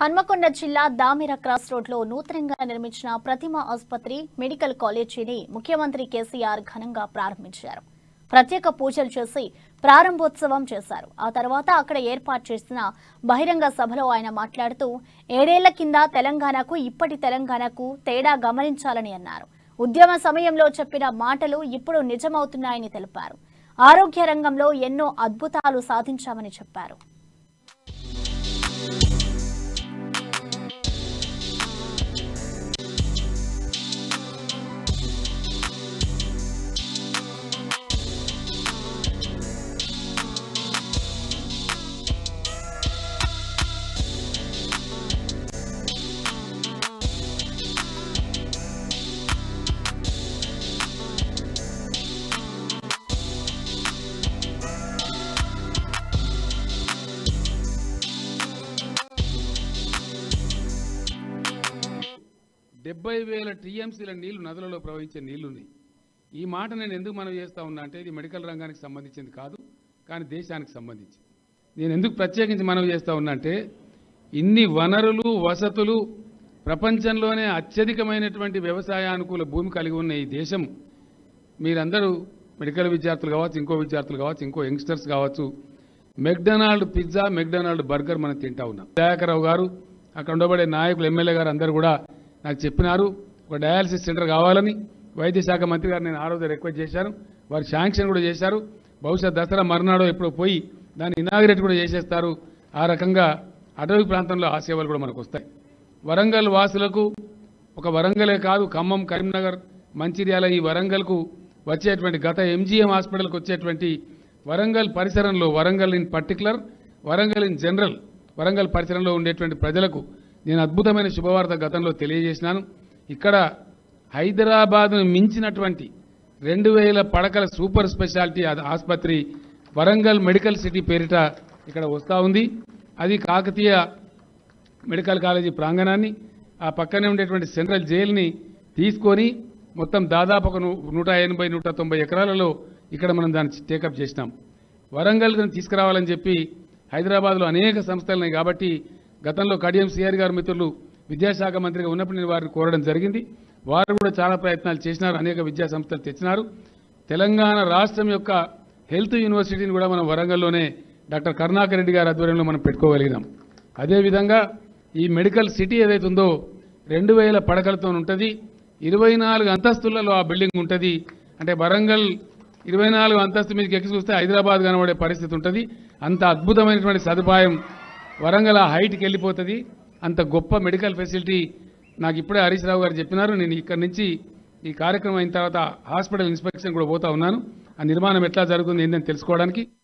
హన్మకొండ జిల్లా దామిర క్రాస్ రోడ్లో నూతనంగా నిర్మించిన ప్రతిమ ఆసుపత్రి మెడికల్ కాలేజీని ముఖ్యమంత్రి కేసీఆర్ ఘనంగా ప్రారంభించారు ప్రత్యేక పూజలు చేసి ప్రారంభోత్సవం చేశారు ఆ తర్వాత అక్కడ ఏర్పాటు చేసిన బహిరంగ సభలో ఆయన మాట్లాడుతూ ఏడేళ్ల కింద తెలంగాణకు ఇప్పటి తెలంగాణకు తేడా గమనించాలని అన్నారు ఉద్యమ సమయంలో చెప్పిన మాటలు ఇప్పుడు నిజమవుతున్నాయని తెలిపారు ఆరోగ్య రంగంలో ఎన్నో అద్భుతాలు సాధించామని చెప్పారు డెబ్బై వేల టీఎంసీల నీళ్లు నదులలో ప్రవహించే నీళ్లున్నాయి ఈ మాట నేను ఎందుకు మనం చేస్తా ఉన్నా అంటే ఇది మెడికల్ రంగానికి సంబంధించింది కాదు కానీ దేశానికి సంబంధించి నేను ఎందుకు ప్రత్యేకించి మనవి చేస్తా ఉన్నా అంటే ఇన్ని వనరులు వసతులు ప్రపంచంలోనే అత్యధికమైనటువంటి వ్యవసాయ అనుకూల భూమి కలిగి ఉన్న ఈ దేశం మీరందరూ మెడికల్ విద్యార్థులు కావచ్చు ఇంకో విద్యార్థులు కావచ్చు ఇంకో యంగ్స్టర్స్ కావచ్చు మెక్డొనాల్డ్ పిజ్జా మెక్డొనాల్డ్ బర్గర్ మనం తింటా ఉన్నాం దయాకరావు గారు అక్కడ ఉండబడే నాయకులు ఎమ్మెల్యే గారు అందరూ కూడా నాకు చెప్పినారు ఒక డయాలసిస్ సెంటర్ కావాలని వైద్య శాఖ మంత్రి గారు నేను ఆ రోజు రిక్వెస్ట్ చేశాను వారు శాంక్షన్ కూడా చేశారు బహుశా దసరా మర్నాడో ఎప్పుడో పోయి దాన్ని ఇనాగ్రేట్ కూడా చేసేస్తారు ఆ రకంగా అటవీ ప్రాంతంలో ఆ సేవలు కూడా మనకు వస్తాయి వరంగల్ వాసులకు ఒక వరంగలే కాదు ఖమ్మం కరీంనగర్ మంచిర్యాల ఈ వరంగల్కు వచ్చేటువంటి గత ఎంజీఎం హాస్పిటల్కి వచ్చేటువంటి వరంగల్ పరిసరంలో Warangal in particular Warangal in general Warangal పరిసరంలో ఉండేటువంటి ప్రజలకు నేను అద్భుతమైన శుభవార్త గతంలో తెలియజేసినాను ఇక్కడ హైదరాబాద్ను మించినటువంటి రెండు వేల పడకల సూపర్ స్పెషాలిటీ ఆ- ఆసుపత్రి వరంగల్ మెడికల్ సిటీ పేరిట ఇక్కడ వస్తూ ఉంది అది కాకతీయ మెడికల్ కాలేజీ ప్రాంగణాన్ని ఆ పక్కనే ఉండేటువంటి సెంట్రల్ జైలుని తీసుకొని మొత్తం దాదాపు ఒక ను- నూట ఎనభై నూట తొంభై ఎకరాలలో ఇక్కడ మనం దాన్ని టేకప్ చేసినాం వరంగల్ తీసుకురావాలని చెప్పి హైదరాబాద్లో అనేక సంస్థలు ఉన్నాయి కాబట్టి గతంలో కడియం సిఆర్ గారు మిత్రులు విద్యాశాఖ మంత్రిగా ఉన్నప్పుడు నేను వారిని కోరడం జరిగింది వారు కూడా చాలా ప్రయత్నాలు చేసినారు అనేక విద్యా సంస్థలు తెచ్చినారు తెలంగాణ రాష్ట్రం యొక్క హెల్త్ యూనివర్సిటీని కూడా మనం వరంగల్లోనే డాక్టర్ కరుణాకర్ రెడ్డి గారి ఆధ్వర్యంలో మనం పెట్టుకోగలిగినాం అదేవిధంగా ఈ మెడికల్ సిటీ ఏదైతే ఉందో రెండు వేల పడకలతో ఉంటుంది ఇరవై నాలుగు అంతస్తులలో ఆ బిల్డింగ్ ఉంటుంది అంటే వరంగల్ ఇరవై నాలుగు అంతస్తు మీదకి ఎక్కి చూస్తే హైదరాబాద్ కనబడే పరిస్థితి ఉంటుంది అంత అద్భుతమైనటువంటి సదుపాయం వరంగల్ ఆ హైట్కి వెళ్ళిపోతుంది అంత గొప్ప మెడికల్ ఫెసిలిటీ నాకు ఇప్పుడే హరీష్ రావు గారు చెప్పినారు నేను ఇక్కడి నుంచి ఈ కార్యక్రమం అయిన తర్వాత హాస్పిటల్ ఇన్స్పెక్షన్ కూడా పోతా ఉన్నాను ఆ నిర్మాణం ఎట్లా జరుగుతుంది ఏంటని తెలుసుకోవడానికి